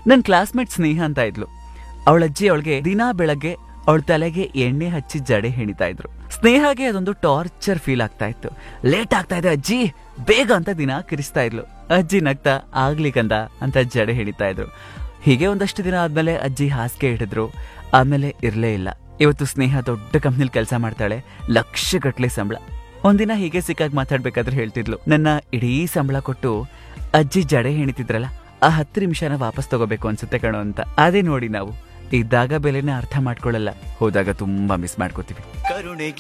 ನನ್ನ ಕ್ಲಾಸ್ಮೇಟ್ ಸ್ನೇಹ ಅಂತ ಇದ್ಲು ಅವಳ ಅಜ್ಜಿ ಅವಳಿಗೆ ದಿನಾ ಬೆಳಗ್ಗೆ ಅವಳ ತಲೆಗೆ ಎಣ್ಣೆ ಹಚ್ಚಿ ಜಡೆ ಹೆಣಿತಾ ಇದ್ರು ಸ್ನೇಹಗೆ ಅದೊಂದು ಟಾರ್ಚರ್ ಫೀಲ್ ಆಗ್ತಾ ಇತ್ತು ಲೇಟ್ ಆಗ್ತಾ ಇದೆ ಅಜ್ಜಿ ಬೇಗ ಅಂತ ದಿನ ಕಿರಿಸ್ತಾ ಇದ್ಲು ಅಜ್ಜಿ ನಗ್ತಾ ಆಗ್ಲಿ ಕಂದ ಅಂತ ಜಡೆ ಹೆಣಿತಾ ಇದ್ರು ಹೀಗೆ ಒಂದಷ್ಟು ದಿನ ಆದ್ಮೇಲೆ ಅಜ್ಜಿ ಹಾಸಿಗೆ ಹಿಡಿದ್ರು ಆಮೇಲೆ ಇರ್ಲೇ ಇಲ್ಲ ಇವತ್ತು ಸ್ನೇಹ ದೊಡ್ಡ ಕಂಪ್ನಿಲಿ ಕೆಲಸ ಮಾಡ್ತಾಳೆ ಲಕ್ಷ ಗಟ್ಲೆ ಸಂಬಳ ಒಂದಿನ ಹೀಗೆ ಸಿಕ್ಕಾಗಿ ಮಾತಾಡ್ಬೇಕಾದ್ರೆ ಹೇಳ್ತಿದ್ಲು ನನ್ನ ಇಡೀ ಸಂಬಳ ಕೊಟ್ಟು ಅಜ್ಜಿ ಜಡೆ ಹೆಣಿತಿದ್ರಲ್ಲ ಆ ಹತ್ತು ನಿಮಿಷನ ವಾಪಸ್ ತಗೋಬೇಕು ಅನ್ಸುತ್ತೆ ಕಣೋ ಅಂತ ಅದೇ ನೋಡಿ ನಾವು ಇದ್ದಾಗ ಬೆಲೆನ ಅರ್ಥ ಮಾಡ್ಕೊಳ್ಳಲ್ಲ ಹೋದಾಗ ತುಂಬಾ ಮಿಸ್ ಮಾಡ್ಕೋತೀವಿ ಕರುಣೆಗೆ